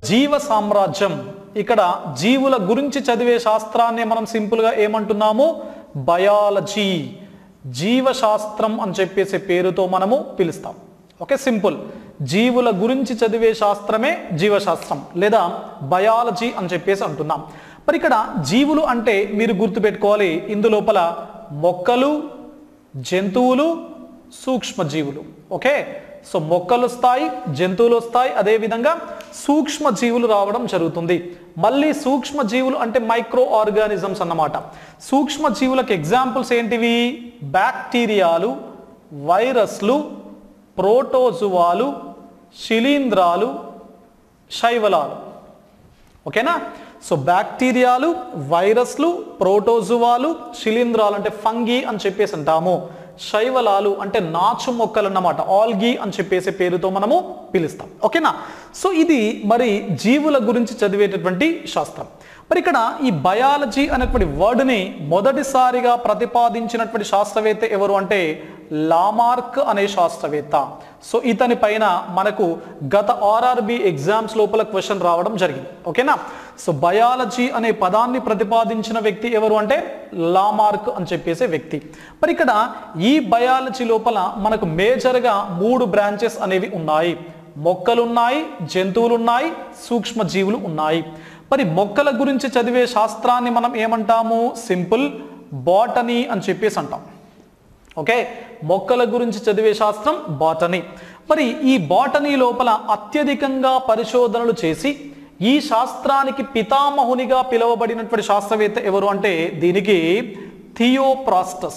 జీవ సామ్రాజ్యం ఇక్కడ జీవుల గురించి చదివే శాస్త్రాన్ని మనం సింపుల్గా ఏమంటున్నాము బయాలజీ జీవశాస్త్రం అని చెప్పేసి పేరుతో మనము పిలుస్తాం ఓకే సింపుల్ జీవుల గురించి చదివే శాస్త్రమే జీవశాస్త్రం లేదా బయాలజీ అని చెప్పేసి అంటున్నాం మరి ఇక్కడ జీవులు అంటే మీరు గుర్తుపెట్టుకోవాలి ఇందులోపల మొక్కలు జంతువులు సూక్ష్మజీవులు ఓకే సో మొక్కలు వస్తాయి జంతువులు వస్తాయి అదేవిధంగా సూక్ష్మ జీవులు రావడం జరుగుతుంది మళ్ళీ సూక్ష్మ జీవులు అంటే మైక్రో ఆర్గానిజమ్స్ అన్నమాట సూక్ష్మ జీవులకు ఎగ్జాంపుల్స్ ఏంటివి బ్యాక్టీరియాలు వైరస్లు ప్రోటోజువాలు శిలీంధ్రాలు శైవలాలు ఓకేనా సో బ్యాక్టీరియాలు వైరస్లు ప్రోటోజువాలు శిలీంధ్రాలు అంటే ఫంగి అని చెప్పేసి అంటాము శైవలాలు అంటే నాచు మొక్కలు అన్నమాట ఆల్గీ అని చెప్పేసి పేరుతో మనము పిలుస్తాం ఓకేనా సో ఇది మరి జీవుల గురించి చదివేటటువంటి శాస్త్రం మరి ఇక్కడ ఈ బయాలజీ అనేటువంటి వర్డ్ని మొదటిసారిగా ప్రతిపాదించినటువంటి శాస్త్రవేత్త ఎవరు అంటే లామార్క్ అనే శాస్త్రవేత్త సో ఇతని పైన మనకు గత ఆర్ఆర్బి ఎగ్జామ్స్ లోపల క్వశ్చన్ రావడం జరిగింది ఓకేనా సో బయాలజీ అనే పదాన్ని ప్రతిపాదించిన వ్యక్తి ఎవరు అంటే లామార్క్ అని చెప్పేసే వ్యక్తి మరి ఇక్కడ ఈ బయాలజీ లోపల మనకు మేజర్గా మూడు బ్రాంచెస్ అనేవి ఉన్నాయి మొక్కలున్నాయి జంతువులున్నాయి సూక్ష్మజీవులు ఉన్నాయి మరి మొక్కల గురించి చదివే శాస్త్రాన్ని మనం ఏమంటాము సింపుల్ బాటనీ అని చెప్పేసి అంటాం ఓకే మొక్కల గురించి చదివే శాస్త్రం బాటనీ మరి ఈ బాటనీ లోపల అత్యధికంగా పరిశోధనలు చేసి ఈ శాస్త్రానికి పితామహునిగా పిలువబడినటువంటి శాస్త్రవేత్త ఎవరు అంటే దీనికి థియోప్రాస్టస్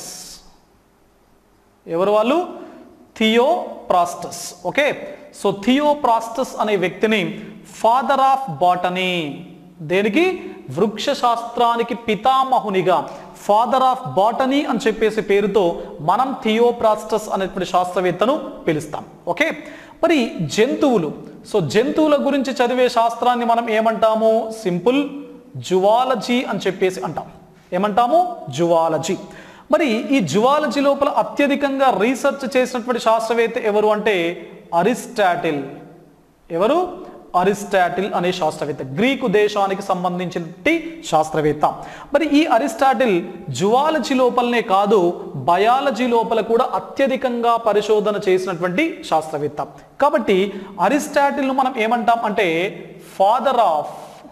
ఎవరు వాళ్ళు థియోప్రాస్టస్ ఓకే సో థియోప్రాస్టస్ అనే వ్యక్తిని ఫాదర్ ఆఫ్ బాటనీ దేనికి వృక్ష శాస్త్రానికి పితామహునిగా ఫాదర్ ఆఫ్ బాటనీ అని చెప్పేసి పేరుతో మనం థియోప్రాస్టస్ అనేటువంటి శాస్త్రవేత్తను పిలుస్తాం ఓకే మరి జంతువులు సో జంతువుల గురించి చదివే శాస్త్రాన్ని మనం ఏమంటాము సింపుల్ జువాలజీ అని చెప్పేసి అంటాం ఏమంటాము జువాలజీ మరి ఈ జువాలజీ లోపల అత్యధికంగా రీసెర్చ్ చేసినటువంటి శాస్త్రవేత్త ఎవరు అంటే అరిస్టాటిల్ ఎవరు అరిస్టాటిల్ అనే శాస్త్రవేత్త గ్రీకు దేశానికి సంబంధించిన శాస్త్రవేత్త మరి ఈ అరిస్టాటిల్ జువాలజీ లోపలనే కాదు బయాలజీ లోపల కూడా అత్యధికంగా పరిశోధన చేసినటువంటి శాస్త్రవేత్త కాబట్టి అరిస్టాటిల్ను మనం ఏమంటాం అంటే father of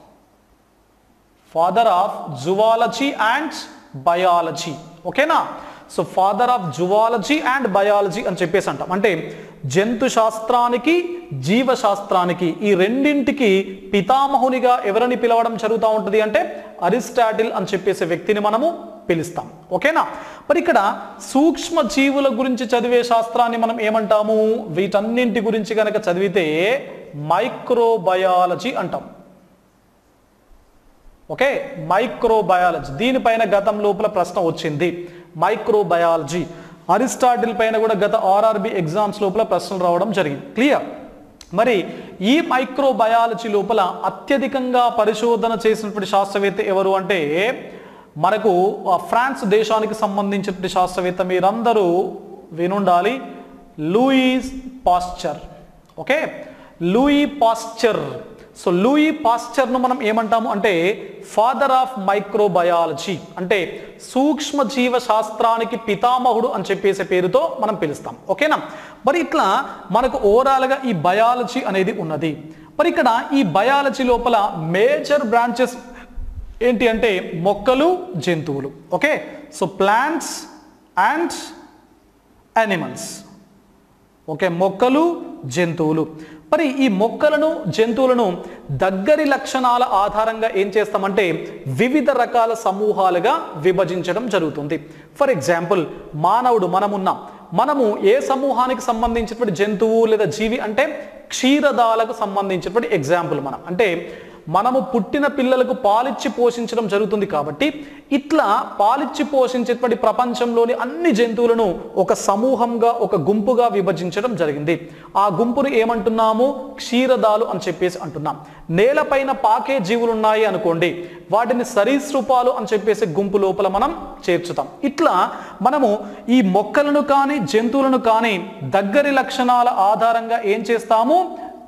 father of zoology and biology ఓకేనా so father of zoology and biology అని చెప్పేసి అంటాం అంటే జంతు శాస్త్రానికి జీవశాస్త్రానికి ఈ రెండింటికి పితామహునిగా ఎవరిని పిలవడం జరుగుతూ ఉంటుంది అంటే అరిస్టాటిల్ అని చెప్పేసే వ్యక్తిని మనము పిలుస్తాం ఓకేనా మరి ఇక్కడ సూక్ష్మ జీవుల గురించి చదివే శాస్త్రాన్ని మనం ఏమంటాము వీటన్నింటి గురించి కనుక చదివితే మైక్రోబయాలజీ అంటాం ఓకే మైక్రోబయాలజీ దీనిపైన గతం లోపల ప్రశ్న వచ్చింది మైక్రోబయాలజీ అరిస్టాటిల్ పైన కూడా గత ఆర్ఆర్బి ఎగ్జామ్స్ లోపల ప్రశ్నలు రావడం జరిగింది క్లియర్ మరి ఈ మైక్రోబయాలజీ లోపల అత్యధికంగా పరిశోధన చేసినటువంటి శాస్త్రవేత్త ఎవరు అంటే మనకు ఆ, ఫ్రాన్స్ దేశానికి సంబంధించినటువంటి శాస్త్రవేత్త మీరందరూ వినుండాలి Louis Pasteur okay Louis Pasteur so Louis పాస్చర్ను మనం ఏమంటాము అంటే ఫాదర్ ఆఫ్ మైక్రోబయాలజీ అంటే సూక్ష్మ జీవ శాస్త్రానికి పితామహుడు అని చెప్పేసే పేరుతో మనం పిలుస్తాం ఓకేనా మరి ఇట్లా మనకు ఓవరాల్గా ఈ బయాలజీ అనేది ఉన్నది మరి ఇక్కడ ఈ బయాలజీ లోపల మేజర్ బ్రాంచెస్ ఏంటి అంటే మొక్కలు జంతువులు okay so plants and animals okay మొక్కలు జంతువులు మరి ఈ మొక్కలను జంతువులను దగ్గరి లక్షణాల ఆధారంగా ఏం చేస్తామంటే వివిధ రకాల సమూహాలుగా విభజించడం జరుగుతుంది ఫర్ ఎగ్జాంపుల్ మానవుడు మనమున్నాం మనము ఏ సమూహానికి సంబంధించినటువంటి జంతువు లేదా జీవి అంటే క్షీరదాలకు సంబంధించినటువంటి ఎగ్జాంపుల్ మనం అంటే మనము పుట్టిన పిల్లలకు పాలిచ్చి పోషించడం జరుగుతుంది కాబట్టి ఇట్లా పాలిచ్చి పోషించేటువంటి ప్రపంచంలోని అన్ని జంతువులను ఒక సమూహంగా ఒక గుంపుగా విభజించడం జరిగింది ఆ గుంపును ఏమంటున్నాము క్షీరదాలు అని చెప్పేసి అంటున్నాం నేలపైన పాకే జీవులు ఉన్నాయి అనుకోండి వాటిని సరీసృపాలు అని చెప్పేసి గుంపు లోపల మనం చేర్చుతాం ఇట్లా మనము ఈ మొక్కలను కానీ జంతువులను కానీ దగ్గరి లక్షణాల ఆధారంగా ఏం చేస్తాము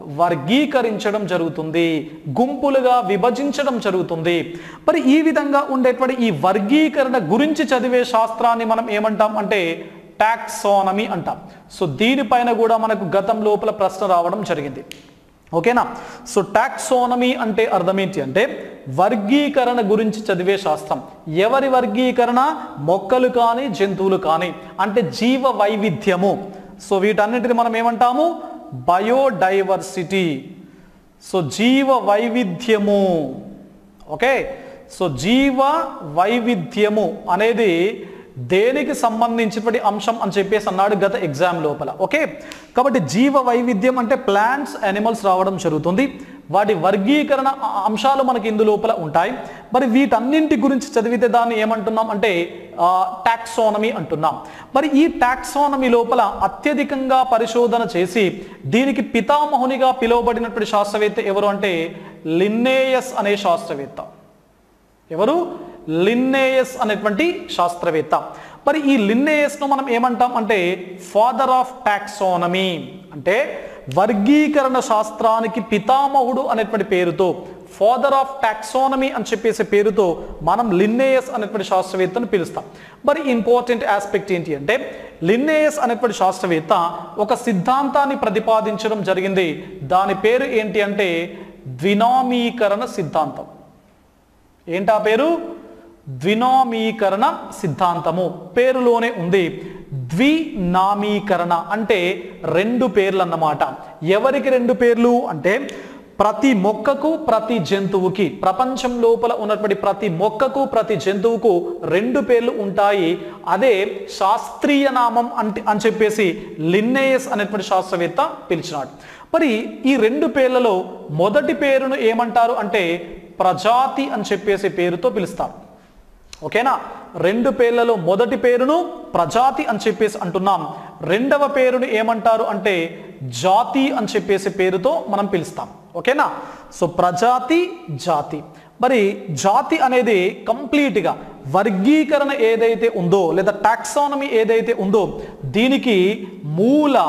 వర్గీకరించడం జరుగుతుంది గుంపులుగా విభజించడం జరుగుతుంది మరి ఈ విధంగా ఉండేటువంటి ఈ వర్గీకరణ గురించి చదివే శాస్త్రాన్ని మనం ఏమంటాం అంటే టాక్సానమీ అంటాం సో దీనిపైన కూడా మనకు గతం లోపల ప్రశ్న రావడం జరిగింది ఓకేనా సో టాక్సోనమీ అంటే అర్థం ఏంటి అంటే వర్గీకరణ గురించి చదివే శాస్త్రం ఎవరి వర్గీకరణ మొక్కలు కానీ జంతువులు కానీ అంటే జీవ వైవిధ్యము సో వీటన్నిటిని మనం ఏమంటాము బయోడైవర్సిటీ సో జీవ వైవిధ్యము ఓకే సో జీవ వైవిధ్యము అనేది దేనికి సంబంధించినటువంటి అంశం అని చెప్పేసి అన్నాడు గత ఎగ్జామ్ లోపల ఓకే కాబట్టి జీవ వైవిధ్యం అంటే ప్లాంట్స్ యానిమల్స్ రావడం జరుగుతుంది వాటి వర్గీకరణ అ- అంశాలు మనకి ఇందు లోపల ఉంటాయి మరి వీటన్నింటి గురించి చదివితే దాన్ని ఏమంటున్నాం అంటే టాక్సోనమీ అంటున్నాం మరి ఈ టాక్సోనమీ లోపల అత్యధికంగా పరిశోధన చేసి దీనికి పితామహునిగా పిలువబడినటువంటి శాస్త్రవేత్త ఎవరు అంటే లిన్నేయస్ అనే శాస్త్రవేత్త ఎవరు లిన్నేయస్ అనేటువంటి శాస్త్రవేత్త మరి ఈ లిన్నేయస్ ను మనం ఏమంటాం అంటే ఫాదర్ ఆఫ్ టాక్సోనమీ అంటే వర్గీకరణ శాస్త్రానికి పితామహుడు అనేటువంటి పేరుతో ఫాదర్ ఆఫ్ టాక్సోనమీ అని చెప్పేసి పేరుతో మనం లిన్నేయస్ అనేటువంటి శాస్త్రవేత్తను పిలుస్తాం మరి ఇంపార్టెంట్ ఆస్పెక్ట్ ఏంటి అంటే లిన్నేయస్ అనేటువంటి శాస్త్రవేత్త ఒక సిద్ధాంతాన్ని ప్రతిపాదించడం జరిగింది దాని పేరు ఏంటి అంటే ద్వినామీకరణ సిద్ధాంతం ఏంటా పేరు ద్వినామీకరణ సిద్ధాంతము పేరులోనే ఉంది ద్వినామీకరణ అంటే రెండు పేర్లు అన్నమాట ఎవరికి రెండు పేర్లు అంటే ప్రతి మొక్కకు ప్రతి జంతువుకి ప్రపంచం లోపల ఉన్నటువంటి ప్రతి మొక్కకు ప్రతి జంతువుకు రెండు పేర్లు ఉంటాయి అదే శాస్త్రీయ నామం అంటే అని చెప్పేసి లిన్నేయస్ అనేటువంటి శాస్త్రవేత్త పిలిచినాడు మరి ఈ రెండు పేర్లలో మొదటి పేరును ఏమంటారు అంటే ప్రజాతి అని చెప్పేసి పేరుతో పిలుస్తారు ఓకేనా రెండు పేర్లలో మొదటి పేరును ప్రజాతి అని చెప్పేసి అంటున్నాం రెండవ పేరును ఏమంటారు అంటే జాతి అని చెప్పేసి పేరుతో మనం పిలుస్తాం ఓకేనా సో ప్రజాతి జాతి మరి జాతి అనేది కంప్లీట్గా వర్గీకరణ ఏదైతే ఉందో లేదా టాక్సానమీ ఏదైతే ఉందో దీనికి మూల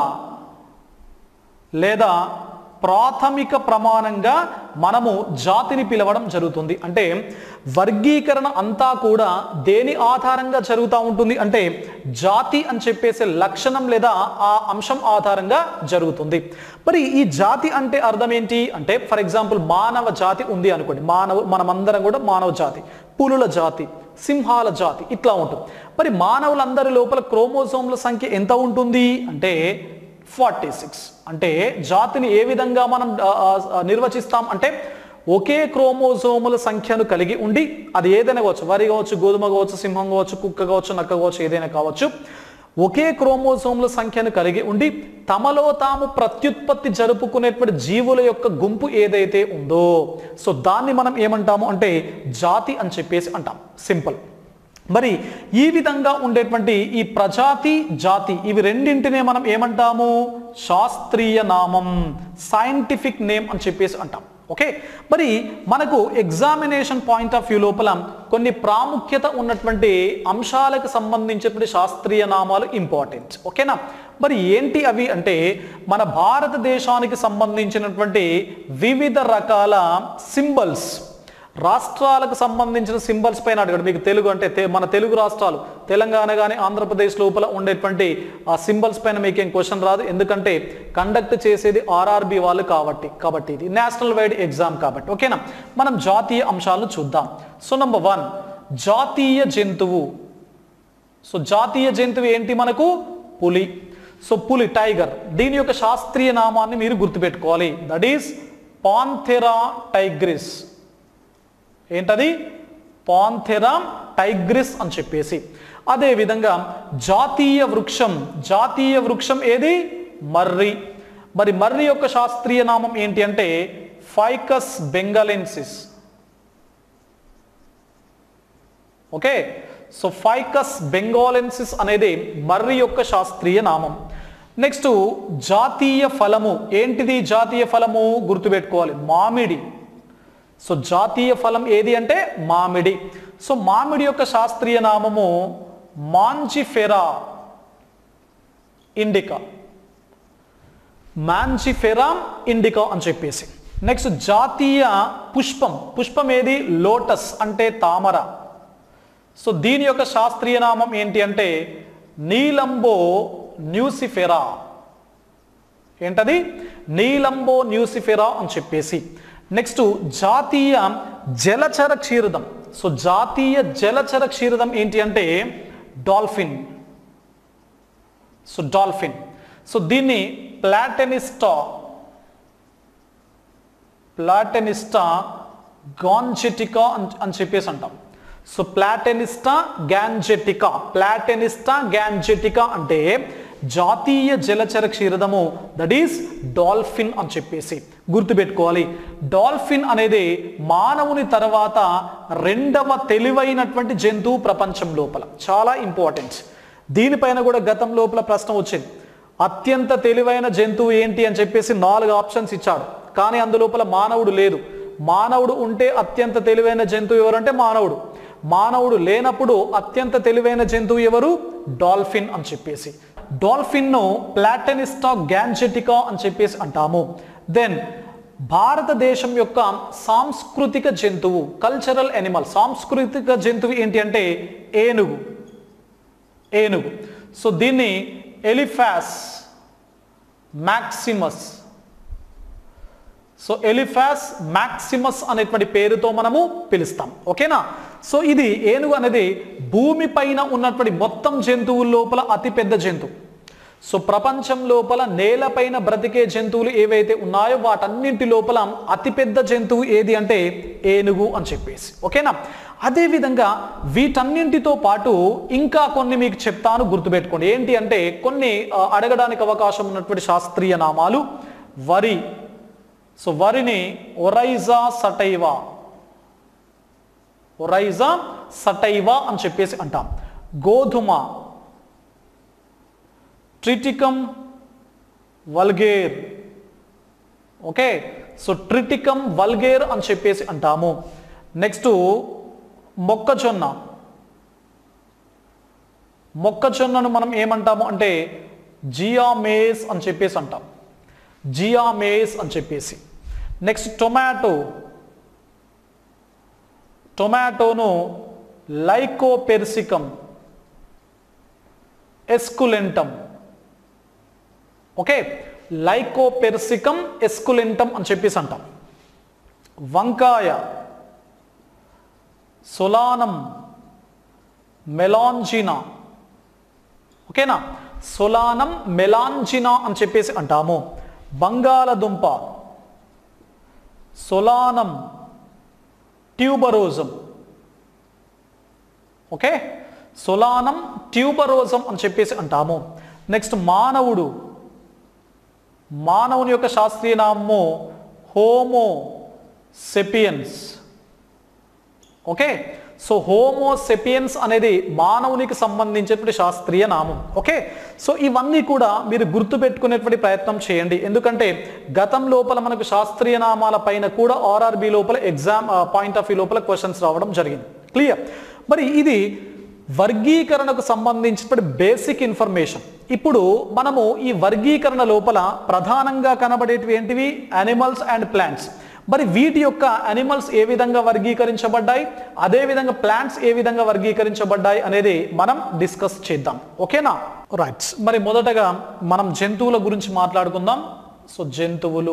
లేదా ప్రాథమిక ప్రమాణంగా మనము జాతిని పిలవడం జరుగుతుంది అంటే వర్గీకరణ అంతా కూడా దేని ఆధారంగా జరుగుతూ ఉంటుంది అంటే జాతి అని చెప్పేసే లక్షణం లేదా ఆ అంశం ఆధారంగా జరుగుతుంది మరి ఈ జాతి అంటే అర్థం ఏంటి అంటే ఫర్ ఎగ్జాంపుల్ మానవ జాతి ఉంది అనుకోండి మానవ మనమందరం కూడా మానవ జాతి పులుల జాతి సింహాల జాతి ఇట్లా ఉంటుంది మరి మానవులందరి లోపల క్రోమోజోమ్ల సంఖ్య ఎంత ఉంటుంది అంటే ఫార్టీ సిక్స్ అంటే జాతిని ఏ విధంగా మనం ఆ, ఆ, నిర్వచిస్తాం అంటే ఒకే క్రోమోజోముల సంఖ్యను కలిగి ఉండి అది ఏదైనా కావచ్చు వరి కావచ్చు గోధుమ కావచ్చు సింహం కావచ్చు కుక్క కావచ్చు నక్క కావచ్చు ఏదైనా కావచ్చు ఒకే క్రోమోజోముల సంఖ్యను కలిగి ఉండి తమలో తాము ప్రత్యుత్పత్తి జరుపుకునేటువంటి జీవుల యొక్క గుంపు ఏదైతే ఉందో సో దాన్ని మనం ఏమంటాము అంటే జాతి అని చెప్పేసి అంటాం సింపుల్ మరి ఈ విధంగా ఉండేటువంటి ఈ ప్రజాతి జాతి ఇవి రెండింటినే మనం ఏమంటాము శాస్త్రీయ నామం సైంటిఫిక్ నేమ్ అని చెప్పేసి అంటాం ఓకే మరి మనకు ఎగ్జామినేషన్ పాయింట్ ఆఫ్ వ్యూ లోపల కొన్ని ప్రాముఖ్యత ఉన్నటువంటి అంశాలకు సంబంధించినటువంటి శాస్త్రీయ నామాలు ఇంపార్టెంట్ ఓకేనా మరి ఏంటి అవి అంటే మన భారతదేశానికి సంబంధించినటువంటి వివిధ రకాల సింబల్స్ రాష్ట్రాలకు సంబంధించిన సింబల్స్ పైన అడగడు మీకు తెలుగు అంటే తె- మన తెలుగు రాష్ట్రాలు తెలంగాణ కానీ ఆంధ్రప్రదేశ్ లోపల ఉండేటువంటి ఆ సింబల్స్ పైన మీకు ఏం క్వశ్చన్ రాదు ఎందుకంటే కండక్ట్ చేసేది ఆర్ఆర్బి వాళ్ళు కాబట్టి కాబట్టి ఇది నేషనల్ వైడ్ ఎగ్జామ్ కాబట్టి ఓకేనా మనం జాతీయ అంశాలను చూద్దాం సో నంబర్ వన్ జాతీయ జంతువు సో జాతీయ జంతువు ఏంటి మనకు పులి సో పులి టైగర్ దీని యొక్క శాస్త్రీయ నామాన్ని మీరు గుర్తుపెట్టుకోవాలి దట్ ఈస్ పాంథెరా టైగ్రిస్ ఏంటది పాంథెరా టైగ్రిస్ అని చెప్పేసి అదే విధంగా జాతీయ వృక్షం జాతీయ వృక్షం ఏది మర్రి మరి మర్రి యొక్క శాస్త్రీయ నామం ఏంటి అంటే Ficus benghalensis okay so Ficus benghalensis అనేది మర్రి యొక్క శాస్త్రీయ నామం నెక్స్ట్ జాతీయ ఫలము ఏంటిది జాతీయ ఫలము గుర్తుపెట్టుకోవాలి మామిడి సో జాతీయ ఫలం ఏది అంటే మామిడి సో మామిడి యొక్క శాస్త్రీయ నామము మాంజిఫెరా ఇండికా మాన్సిఫెరా ఇండికా అని చెప్పేసి నెక్స్ట్ జాతీయ పుష్పం పుష్పం ఏది లోటస్ అంటే తామర సో దీని యొక్క శాస్త్రీయ నామం ఏంటి అంటే నీలంబో న్యూసిఫెరా ఏంటది నీలంబో న్యూసిఫెరా అని చెప్పేసి నెక్స్ట్ జాతీయ జలచర క్షీరదం సో జాతీయ జలచర క్షీరదం ఏంటి అంటే డాల్ఫిన్ సో డాల్ఫిన్ సో దీన్ని ప్లాటెనిస్టా ప్లాటెనిస్టా గాంజెటికా అని చెప్పేసి అంటాం సో ప్లాటెనిస్టా గ్యాన్జెటికా ప్లాటెనిస్టా గ్యాన్జెటికా అంటే జాతీయ జలచర క్షీరదము దట్ ఈస్ డాల్ఫిన్ అని చెప్పేసి గుర్తుపెట్టుకోవాలి డాల్ఫిన్ అనేది మానవుని తర్వాత రెండవ తెలివైనటువంటి జంతువు ప్రపంచం లోపల చాలా ఇంపార్టెంట్ దీనిపైన కూడా గతం లోపల ప్రశ్న వచ్చింది అత్యంత తెలివైన జంతువు ఏంటి అని చెప్పేసి నాలుగు ఆప్షన్స్ ఇచ్చాడు కానీ అందులోపల మానవుడు లేదు మానవుడు ఉంటే అత్యంత తెలివైన జంతువు ఎవరంటే మానవుడు మానవుడు లేనప్పుడు అత్యంత తెలివైన జంతువు ఎవరు డాల్ఫిన్ అని చెప్పేసి డాల్ఫిన్ను ప్లాటెనిస్టా గ్యాన్జెటికా అని చెప్పేసి అంటాము దెన్ భారతదేశం యొక్క సాంస్కృతిక జంతువు కల్చరల్ ఎనిమల్ సాంస్కృతిక జంతువు ఏంటి అంటే ఏనుగు ఏనుగు సో దీన్ని Elephas maximus so Elephas maximus అనేటువంటి పేరుతో మనము పిలుస్తాం ఓకేనా సో ఇది ఏనుగు అనేది భూమి పైన ఉన్నటువంటి మొత్తం జంతువుల లోపల అతిపెద్ద జంతువు సో ప్రపంచం లోపల నేలపైన బ్రతికే జంతువులు ఏవైతే ఉన్నాయో వాటన్నింటి లోపల అతిపెద్ద జంతువు ఏది అంటే ఏనుగు అని చెప్పేసి ఓకేనా అదేవిధంగా వీటన్నింటితో పాటు ఇంకా కొన్ని మీకు చెప్తాను గుర్తుపెట్టుకోండి ఏంటి అంటే కొన్ని ఆ, అడగడానికి అవకాశం ఉన్నటువంటి శాస్త్రీయ నామాలు వరి సో వరిని ఒరైజా సటైవా ఒరైజా సటైవా అని చెప్పేసి అంటాం గోధుమ Triticum vulgare okay so Triticum vulgare అని చెప్పేసి అంటాము నెక్స్ట్ మొక్కజొన్న మొక్కజొన్నను మనం ఏమంటాము అంటే జియామేస్ అని చెప్పేసి అంటాం జియామేస్ అని చెప్పేసి నెక్స్ట్ టొమాటో టొమాటోను Lycopersicum esculentum okay Lycopersicum esculentum అని చెప్పేసి అంటాం వంకాయ సొలానం మెలాంజినా ఓకేనా సొలానం మెలాంజినా అని చెప్పేసి అంటాము బంగాళదుంప Solanum tuberosum okay Solanum tuberosum అని చెప్పేసి అంటాము నెక్స్ట్ మానవుడు మానవుని యొక్క శాస్త్రీయ నామము Homo sapiens okay so Homo sapiens అనేది మానవునికి సంబంధించినటువంటి శాస్త్రీయ నామం ఓకే సో ఇవన్నీ కూడా మీరు గుర్తుపెట్టుకునేటువంటి ప్రయత్నం చేయండి ఎందుకంటే గతం లోపల మనకు శాస్త్రీయ నామాల పైన కూడా ఆర్ఆర్బి లోపల ఎగ్జామ్ పాయింట్ ఆఫ్ వ్యూ లోపల క్వశ్చన్స్ రావడం జరిగింది క్లియర్ మరి ఇది వర్గీకరణకు సంబంధించిన బేసిక్ ఇన్ఫర్మేషన్ ఇప్పుడు మనము ఈ వర్గీకరణ లోపల ప్రధానంగా కనబడేటివి ఏంటివి యానిమల్స్ అండ్ ప్లాంట్స్ మరి వీటి యొక్క అనిమల్స్ ఏ విధంగా వర్గీకరించబడ్డాయి అదే విధంగా ప్లాంట్స్ ఏ విధంగా వర్గీకరించబడ్డాయి అనేది మనం డిస్కస్ చేద్దాం ఓకేనా రైట్ మరి మొదటగా మనం జంతువుల గురించి మాట్లాడుకుందాం సో జంతువులు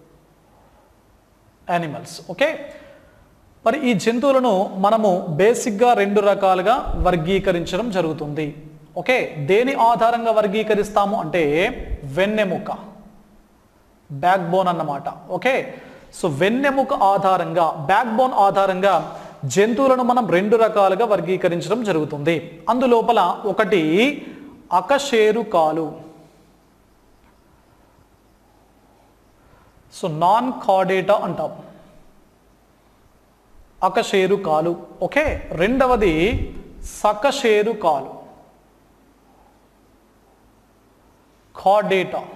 యానిమల్స్ ఓకే మరి ఈ జంతువులను మనము బేసిక్గా రెండు రకాలుగా వర్గీకరించడం జరుగుతుంది ఓకే దేని ఆధారంగా వర్గీకరిస్తాము అంటే వెన్నెముక బ్యాక్ బోన్ అన్నమాట ఓకే సో వెన్నెముక ఆధారంగా బ్యాక్ బోన్ ఆధారంగా జంతువులను మనం రెండు రకాలుగా వర్గీకరించడం జరుగుతుంది అందులోపల ఒకటి అకశేరుకాలు సో నాన్ కార్డేటా అంటాం అకశేరుకాలు ఓకే రెండవది సకశేరుకాలు కార్డేటా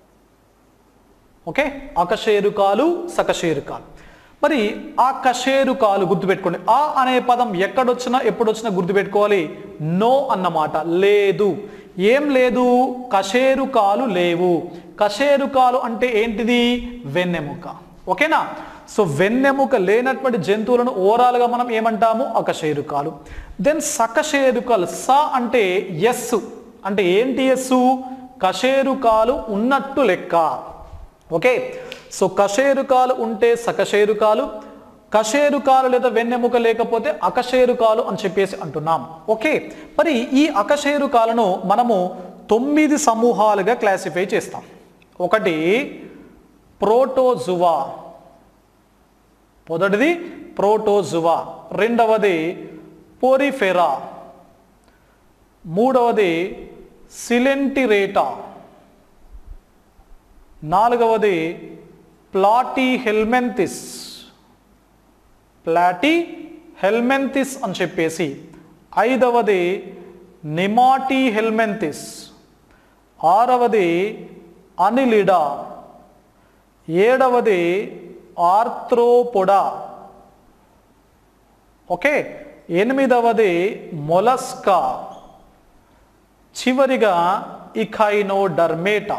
ఓకే అకశేరుకాలు సకశేరుకాలు మరి ఆ కశేరుకాలు గుర్తుపెట్టుకోండి ఆ అనే పదం ఎక్కడొచ్చినా ఎప్పుడొచ్చినా గుర్తుపెట్టుకోవాలి నో అన్నమాట లేదు ఏం లేదు కశేరుకాలు లేవు కశేరుకాలు అంటే ఏంటిది వెన్నెముక ఓకేనా సో వెన్నెముక లేనటువంటి జంతువులను ఓవరాల్గా మనం ఏమంటాము అకశేరుకాలు దెన్ సకశేరుకాలు స అంటే ఎస్ అంటే ఏంటి ఎస్సు కశేరుకాలు ఉన్నట్టు లెక్క ఓకే సో కశేరుకాలు ఉంటే సకశేరుకాలు కశేరుకాలు లేదా వెన్నెముక లేకపోతే అకశేరుకాలు అని చెప్పేసి అంటున్నాం ఓకే మరి ఈ అకశేరుకాలను మనము తొమ్మిది సమూహాలుగా క్లాసిఫై చేస్తాం ఒకటి ప్రోటోజువా మొదటిది ప్రోటోజువా రెండవది పోరిఫెరా మూడవది సిలెంటిరేటా నాలుగవది ప్లాటీ హెల్మెంతిస్ ప్లాటీ హెల్మెంతిస్ అని చెప్పేసి ఐదవది నిమాటీ హెల్మెంతిస్ ఆరవది అనిలిడా ఏడవది ఆర్థ్రోపొడా ఓకే ఎనిమిదవది మొలస్కా చివరిగా ఇఖైనో డర్మేటా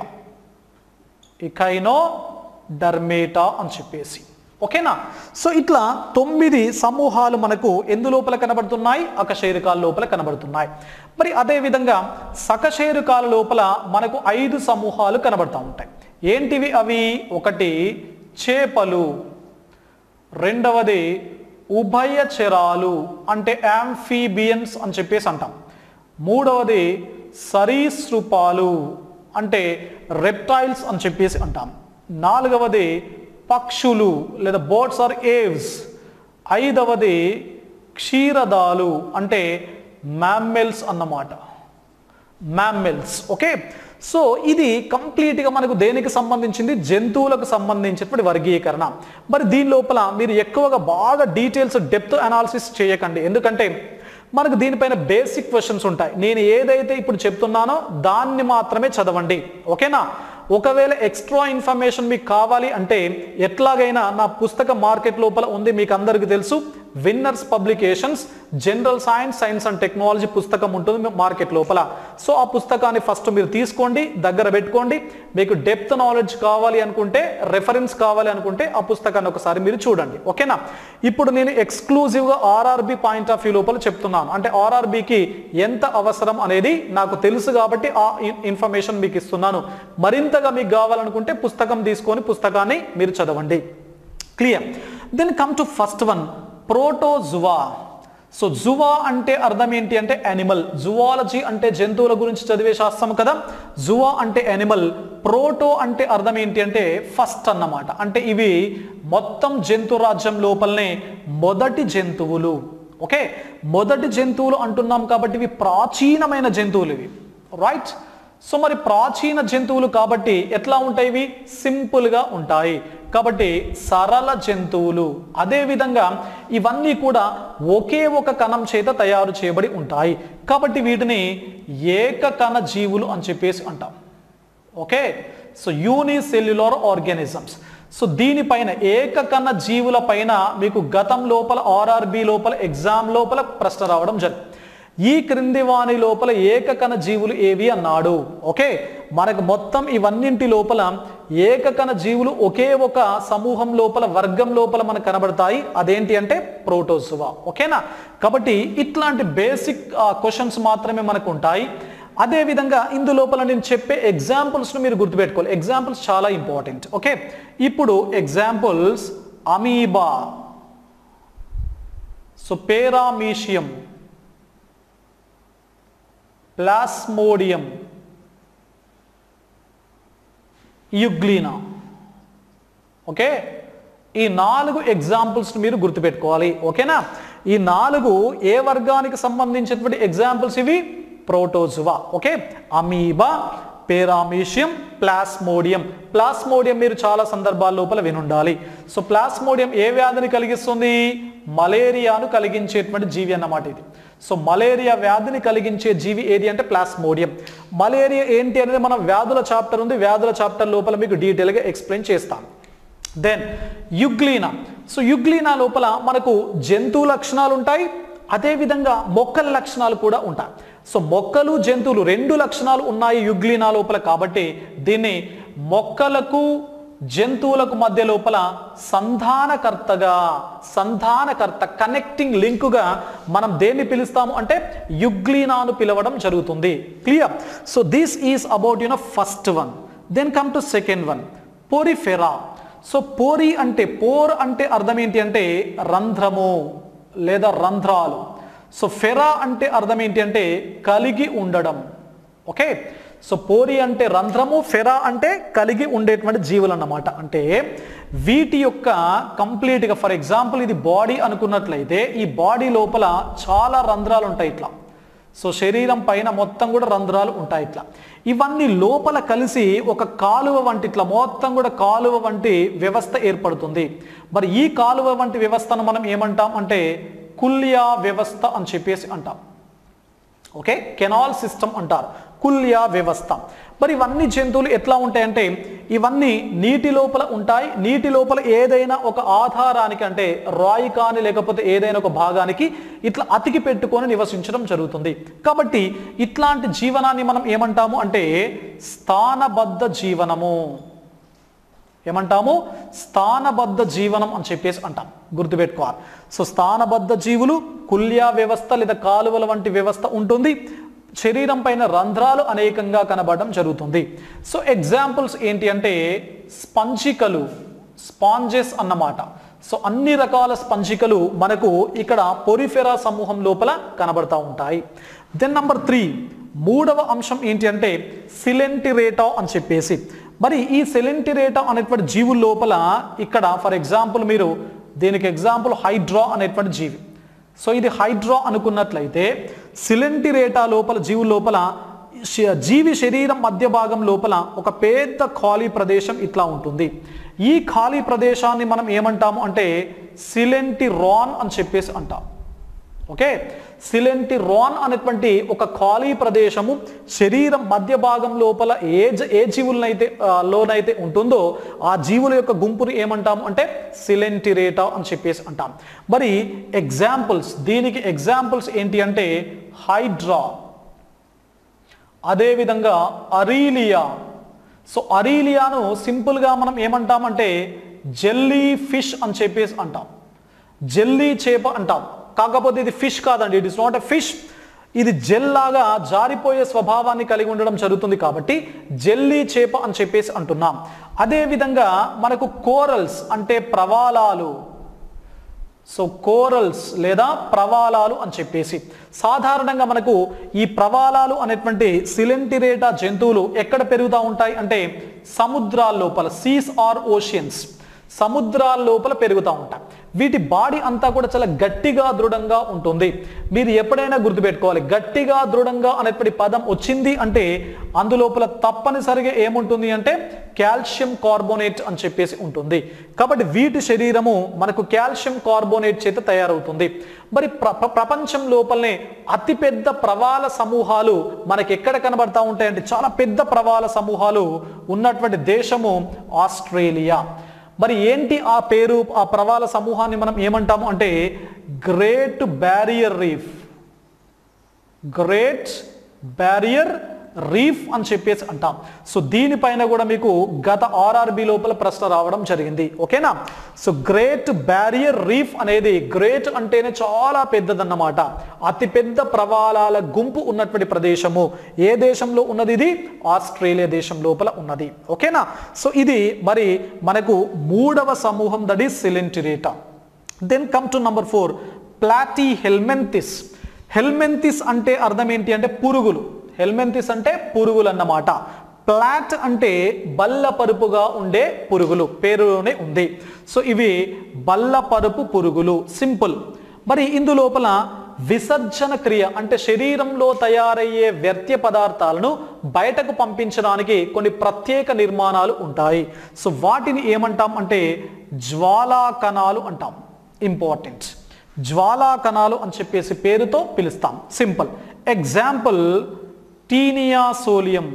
ఇకైనో డర్మేటా అని చెప్పేసి ఓకేనా సో ఇట్లా తొమ్మిది సమూహాలు మనకు ఎందు లోపల కనబడుతున్నాయి అకశేరుకాల లోపల కనబడుతున్నాయి మరి అదే విధంగా సకశేరుకాల లోపల మనకు ఐదు సమూహాలు కనబడుతూ ఉంటాయి ఏంటివి అవి ఒకటి చేపలు రెండవది ఉభయచరాలు అంటే యాంఫీబియన్స్ అని చెప్పేసి అంటాం మూడవది సరీసృపాలు అంటే రెప్టైల్స్ అని చెప్పేసి అంటాం నాలుగవది పక్షులు లేదా బోట్స్ ఆర్ ఏవ్స్ ఐదవది క్షీరదాలు అంటే మ్యామ్మెల్స్ అన్నమాట మ్యామ్మెల్స్ ఓకే సో ఇది కంప్లీట్గా మనకు దేనికి సంబంధించింది జంతువులకు సంబంధించినటువంటి వర్గీకరణ మరి దీని లోపల మీరు ఎక్కువగా బాగా డీటెయిల్స్ డెప్త్ అనాలిసిస్ చేయకండి ఎందుకంటే మనకు దీనిపైన బేసిక్ క్వశ్చన్స్ ఉంటాయి నేను ఏదైతే ఇప్పుడు చెప్తున్నానో దాన్ని మాత్రమే చదవండి ఓకేనా ఒకవేళ ఎక్స్ట్రా ఇన్ఫర్మేషన్ మీకు కావాలి అంటే ఎట్లాగైనా నా పుస్తక మార్కెట్ లోపల ఉంది మీకు అందరికీ తెలుసు winners publications general science science and technology పుస్తకం ఉంటుంది మీ మార్కెట్ లోపల సో ఆ పుస్తకాన్ని ఫస్ట్ మీరు తీసుకోండి దగ్గర పెట్టుకోండి మీకు డెప్త్ నాలెడ్జ్ కావాలి అనుకుంటే రెఫరెన్స్ కావాలి అనుకుంటే ఆ పుస్తకాన్ని ఒకసారి మీరు చూడండి ఓకేనా ఇప్పుడు నేను ఎక్స్క్లూజివ్గా ఆర్ఆర్బి పాయింట్ ఆఫ్ వ్యూ లోపల చెప్తున్నాను అంటే ఆర్ఆర్బికి ఎంత అవసరం అనేది నాకు తెలుసు కాబట్టి ఆ ఇన్ఫర్మేషన్ మీకు ఇస్తున్నాను మరింతగా మీకు కావాలనుకుంటే పుస్తకం తీసుకొని పుస్తకాన్ని మీరు చదవండి clear then come to first one protozoa so zoa అంటే అర్థం ఏంటి అంటే యానిమల్ జువాలజీ అంటే జంతువుల గురించి చదివే శాస్త్రం కదా జువా అంటే యానిమల్ ప్రోటో అంటే అర్థం ఏంటి అంటే ఫస్ట్ అన్నమాట అంటే ఇవి మొత్తం జంతు రాజ్యం లోపలనే మొదటి జంతువులు ఓకే మొదటి జంతువులు అంటున్నాం కాబట్టి ఇవి ప్రాచీనమైన జంతువులు ఇవి రైట్ సో మరి ప్రాచీన జంతువులు కాబట్టి ఎట్లా ఉంటాయి ఇవి సింపుల్గా ఉంటాయి కాబట్టి సరళ జంతువులు అదే విధంగా ఇవన్నీ కూడా ఒకే ఒక కణం చేత తయారు చేయబడి ఉంటాయి కాబట్టి వీటిని ఏకకణ జీవులు అని చెప్పేసి అంటాం okay so unicellular organisms so దీనిపైన ఏకకణ జీవుల పైన మీకు గతం లోపల ఆర్ఆర్బి లోపల ఎగ్జామ్ లోపల ప్రశ్న రావడం జరిగింది ఈ క్రింది వాణి లోపల ఏకకణ జీవులు ఏవి అన్నాడు ఓకే మనకు మొత్తం ఇవన్నింటి లోపల ఏకకణ జీవులు ఒకే ఒక సమూహం లోపల వర్గం లోపల మనకు కనబడతాయి అదేంటి అంటే ప్రోటోజువా ఓకేనా కాబట్టి ఇట్లాంటి బేసిక్ క్వశ్చన్స్ మాత్రమే మనకు ఉంటాయి అదే విధంగా ఇందు లోపల నేను చెప్పే ఎగ్జాంపుల్స్ను మీరు గుర్తుపెట్టుకోవాలి ఎగ్జాంపుల్స్ చాలా ఇంపార్టెంట్ ఓకే ఇప్పుడు examples amoeba so paramecium plasmodium euglena okay ఈ నాలుగు ఎగ్జాంపుల్స్ మీరు గుర్తుపెట్టుకోవాలి ఓకేనా ఈ నాలుగు ఏ వర్గానికి సంబంధించినటువంటి ఎగ్జాంపుల్స్ ఇవి protozoa okay amoeba paramecium plasmodium plasmodium మీరు చాలా సందర్భాల లోపల వినుండాలి సో ప్లాస్మోడియం ఏ వ్యాధిని కలిగిస్తుంది మలేరియాను కలిగించేటువంటి జీవి అన్నమాట ఇది సో మలేరియా వ్యాధిని కలిగించే జీవి ఏది అంటే ప్లాస్మోడియం మలేరియా ఏంటి అనేది మనం వ్యాధుల చాప్టర్ ఉంది వ్యాధుల చాప్టర్ లోపల మీకు డీటెయిల్గా ఎక్స్ప్లెయిన్ చేస్తాను దెన్ యుగ్లీనా సో యుగ్లీనా లోపల మనకు జంతు లక్షణాలు ఉంటాయి అదేవిధంగా మొక్కల లక్షణాలు కూడా ఉంటాయి సో మొక్కలు జంతువులు రెండు లక్షణాలు ఉన్నాయి యుగ్లీనా లోపల కాబట్టి దీన్ని మొక్కలకు జంతువులకు మధ్య లోపల సంధానకర్తగా సంధానకర్త కనెక్టింగ్ లింకుగా మనం దేన్ని పిలుస్తాము అంటే యుగ్లీనాను పిలవడం జరుగుతుంది clear so this is about you know first one then come to second one Porifera so pori అంటే పోర్ అంటే అర్థం ఏంటి అంటే రంధ్రము లేదా రంధ్రాలు సో ఫెరా అంటే అర్థం ఏంటి అంటే కలిగి ఉండడం ఓకే సో పోరి అంటే రంధ్రము ఫెరా అంటే కలిగి ఉండేటువంటి జీవులు అన్నమాట అంటే వీటి యొక్క కంప్లీట్గా ఫర్ ఎగ్జాంపుల్ ఇది బాడీ అనుకున్నట్లయితే ఈ బాడీ లోపల చాలా రంధ్రాలు ఉంటాయి ఇట్లా సో శరీరం పైన మొత్తం కూడా రంధ్రాలు ఉంటాయి ఇట్లా ఇవన్నీ లోపల కలిసి ఒక కాలువ వంటి ఇట్లా మొత్తం కూడా కాలువ వంటి వ్యవస్థ ఏర్పడుతుంది మరి ఈ కాలువ వంటి వ్యవస్థను మనం ఏమంటాం అంటే కుల్యా వ్యవస్థ అని చెప్పేసి అంటాం ఓకే కెనాల్ సిస్టమ్ అంటారు కుల్యా వ్యవస్థ మరి ఇవన్నీ జంతువులు ఎట్లా ఉంటాయంటే ఇవన్నీ నీటి లోపల ఉంటాయి నీటి లోపల ఏదైనా ఒక ఆధారానికి అంటే రాయి కాని లేకపోతే ఏదైనా ఒక భాగానికి ఇట్లా అతికి పెట్టుకొని నివసించడం జరుగుతుంది కాబట్టి ఇట్లాంటి జీవనాన్ని మనం ఏమంటాము అంటే స్థానబద్ధ జీవనము ఏమంటాము స్థానబద్ధ జీవనం అని చెప్పేసి అంటాం గుర్తుపెట్టుకోవాలి సో స్థానబద్ధ జీవులు కుల్యా వ్యవస్థ లేదా కాలువల వంటి వ్యవస్థ ఉంటుంది శరీరం పైన రంధ్రాలు అనేకంగా కనబడడం జరుగుతుంది సో ఎగ్జాంపుల్స్ ఏంటి అంటే స్పంజికలు స్పాంజెస్ అన్నమాట సో అన్ని రకాల స్పంజికలు మనకు ఇక్కడ పొరిఫెరా సమూహం లోపల కనబడతా ఉంటాయి దెన్ నంబర్ త్రీ మూడవ అంశం ఏంటి అంటే సిలెంటిరేటా అని చెప్పేసి మరి ఈ సెలెంటిరేటా అనేటువంటి జీవుల లోపల ఇక్కడ ఫర్ ఎగ్జాంపుల్ మీరు దీనికి ఎగ్జాంపుల్ హైడ్రా అనేటువంటి జీవి సో ఇది హైడ్రా అనుకున్నట్లయితే సిలెంటిరేటా లోపల జీవుల లోపల శ- జీవి శరీరం మధ్య భాగం లోపల ఒక పెద్ద ఖాళీ ప్రదేశం ఇట్లా ఉంటుంది ఈ ఖాళీ ప్రదేశాన్ని మనం ఏమంటాము అంటే సిలెంటిరాన్ అని చెప్పేసి అంటాం ఓకే సిలెంటిరాన్ అనేటువంటి ఒక ఖాళీ ప్రదేశము శరీరం మధ్య భాగం లోపల ఏ జ- ఏ జీవులనైతే ఆ, లోనైతే ఉంటుందో ఆ జీవుల యొక్క గుంపుని ఏమంటాము అంటే సిలెంటిరేటా అని చెప్పేసి అంటాం మరి ఎగ్జాంపుల్స్ దీనికి ఎగ్జాంపుల్స్ ఏంటి అంటే హైడ్రా అదేవిధంగా అరీలియా సో అరీలియాను సింపుల్గా మనం ఏమంటామంటే జెల్లీ ఫిష్ అని చెప్పేసి అంటాం జెల్లీ చేప అంటాం కాకపోతే ఇది ఫిష్ కాదండి it is not a fish ఇది జెల్ లాగా జారిపోయే స్వభావాన్ని కలిగి ఉండడం జరుగుతుంది కాబట్టి జెల్లీ చేప అని చెప్పేసి అంటున్నాం అదేవిధంగా మనకు కోరల్స్ అంటే ప్రవాలాలు సో కోరల్స్ లేదా ప్రవాలాలు అని చెప్పేసి సాధారణంగా మనకు ఈ ప్రవాలాలు అనేటువంటి సిలెంటిరేటా జంతువులు ఎక్కడ పెరుగుతూ ఉంటాయి అంటే సముద్రాల లోపల సీస్ ఆర్ ఓషియన్స్ సముద్రాల లోపల పెరుగుతూ ఉంటాయి వీటి బాడీ అంతా కూడా చాలా గట్టిగా దృఢంగా ఉంటుంది మీరు ఎప్పుడైనా గుర్తుపెట్టుకోవాలి గట్టిగా దృఢంగా అనేటువంటి పదం వచ్చింది అంటే అందులోపల తప్పనిసరిగా ఏముంటుంది అంటే కాల్షియం కార్బోనేట్ అని చెప్పేసి ఉంటుంది కాబట్టి వీటి శరీరము మనకు కాల్షియం కార్బోనేట్ చేత తయారవుతుంది మరి ప్ర ప్ర- ప్రపంచం లోపలనే అతిపెద్ద ప్రవాల సమూహాలు మనకి ఎక్కడ కనబడతా ఉంటాయంటే చాలా పెద్ద ప్రవాల సమూహాలు ఉన్నటువంటి దేశము ఆస్ట్రేలియా మరి ఏంటి ఆ పేరు ఆ ప్రవాల సమూహాన్ని మనం ఏమంటాము అంటే Great Barrier Reef Great Barrier Reef అని చెప్పేసి అంటాం సో దీనిపైన కూడా మీకు గత ఆర్ఆర్బి లోపల ప్రశ్న రావడం జరిగింది ఓకేనా సో గ్రేట్ బ్యారియర్ రీఫ్ అనేది గ్రేట్ అంటేనే చాలా పెద్దదన్నమాట అతి పెద్ద ప్రవాలాల గుంపు ఉన్నటువంటి ప్రదేశము ఏ దేశంలో ఉన్నది ఇది ఆస్ట్రేలియా దేశం లోపల ఉన్నది ఓకేనా సో ఇది మరి మనకు మూడవ సమూహం that is Coelenterata then come to number four Platyhelminthes helminthes అంటే అర్థం ఏంటి అంటే పురుగులు హెల్మెంతిస్ అంటే పురుగులు అన్నమాట ప్లాట్ అంటే బల్లపరుపుగా ఉండే పురుగులు పేరులోనే ఉంది సో ఇవి బల్లపరుపు పురుగులు సింపుల్ మరి ఇందులోపల విసర్జన క్రియ అంటే శరీరంలో తయారయ్యే వ్యర్థ పదార్థాలను బయటకు పంపించడానికి కొన్ని ప్రత్యేక నిర్మాణాలు ఉంటాయి సో వాటిని ఏమంటాం అంటే జ్వాలా కణాలు అంటాం ఇంపార్టెంట్ జ్వాలా కణాలు అని చెప్పేసి పేరుతో పిలుస్తాం simple example Taenia solium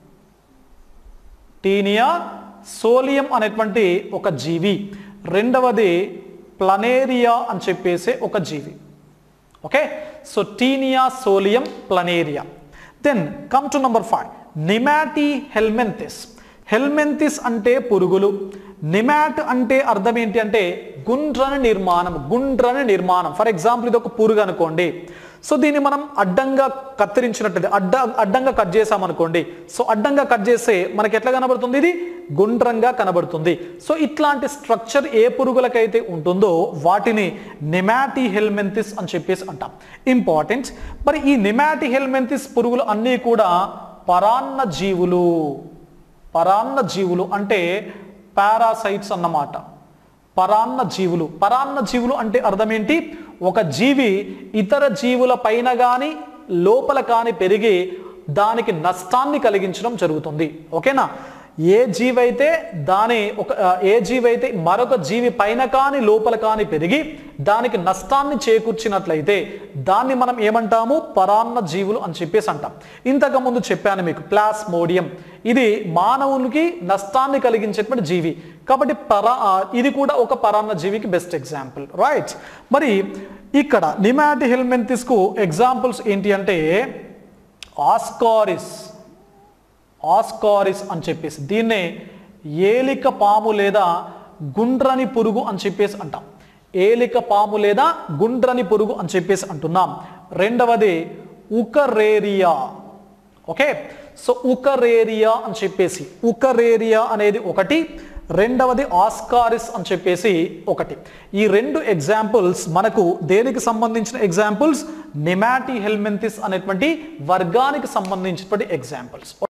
Taenia solium అనేటువంటి ఒక జీవి రెండవది ప్లనేరియా అని చెప్పేసి ఒక జీవి okay so Taenia solium Planaria then come to number five Nemathelminthes helminthes అంటే పురుగులు నిమాట్ అంటే అర్థం ఏంటి అంటే గుండ్రని నిర్మాణం గుండ్రని నిర్మాణం ఫర్ ఎగ్జాంపుల్ ఇది ఒక పురుగు అనుకోండి సో దీన్ని మనం అడ్డంగా కత్తిరించినట్టు అడ్డ అడ్డంగా కట్ చేసామనుకోండి సో అడ్డంగా కట్ చేస్తే మనకి ఎట్లా కనబడుతుంది ఇది గుండ్రంగా కనబడుతుంది సో ఇట్లాంటి స్ట్రక్చర్ ఏ పురుగులకైతే ఉంటుందో వాటిని నిమాటి హెల్మెంతిస్ అని చెప్పేసి అంటాం ఇంపార్టెంట్ మరి ఈ నిమాటి హెల్మెంతిస్ పురుగులు అన్నీ కూడా పరాన్న జీవులు పరాన్న జీవులు అంటే పారాసైట్స్ అన్నమాట పరాన్న జీవులు పరాన్న జీవులు అంటే అర్థం ఏంటి ఒక జీవి ఇతర జీవుల పైన కానీ లోపల కానీ పెరిగి దానికి నష్టాన్ని కలిగించడం జరుగుతుంది ఓకేనా ఏ జీవి అయితే దాని ఒక ఆ, ఏ జీవి అయితే మరొక జీవి పైన కానీ లోపల కానీ పెరిగి దానికి నష్టాన్ని చేకూర్చినట్లయితే దాన్ని మనం ఏమంటాము పరాన్న జీవులు అని చెప్పేసి అంటాం ఇంతకు ముందు చెప్పాను మీకు ప్లాస్మోడియం ఇది మానవునికి నష్టాన్ని కలిగించేటువంటి జీవి కాబట్టి పరా ఆ, ఇది కూడా ఒక పరాన్న జీవికి బెస్ట్ ఎగ్జాంపుల్ రైట్ మరి ఇక్కడ నిమాటి హెల్మెంతిస్కు ఎగ్జాంపుల్స్ ఏంటి అంటే ఆస్కారిస్ ఆస్కారిస్ అని చెప్పేసి దీన్నే ఏలిక పాము లేదా గుండ్రని పురుగు అని చెప్పేసి అంటాం ఏలిక పాము లేదా గుండ్రని పురుగు అని చెప్పేసి అంటున్నాం రెండవది ఉకరేరియా ఓకే సో ఉకరేరియా అని చెప్పేసి ఉకరేరియా అనేది ఒకటి రెండవది ఆస్కారిస్ అని చెప్పేసి ఒకటి ఈ రెండు ఎగ్జాంపుల్స్ మనకు దేనికి సంబంధించిన ఎగ్జాంపుల్స్ నిమాటి హెల్మెంతిస్ అనేటువంటి వర్గానికి సంబంధించినటువంటి ఎగ్జాంపుల్స్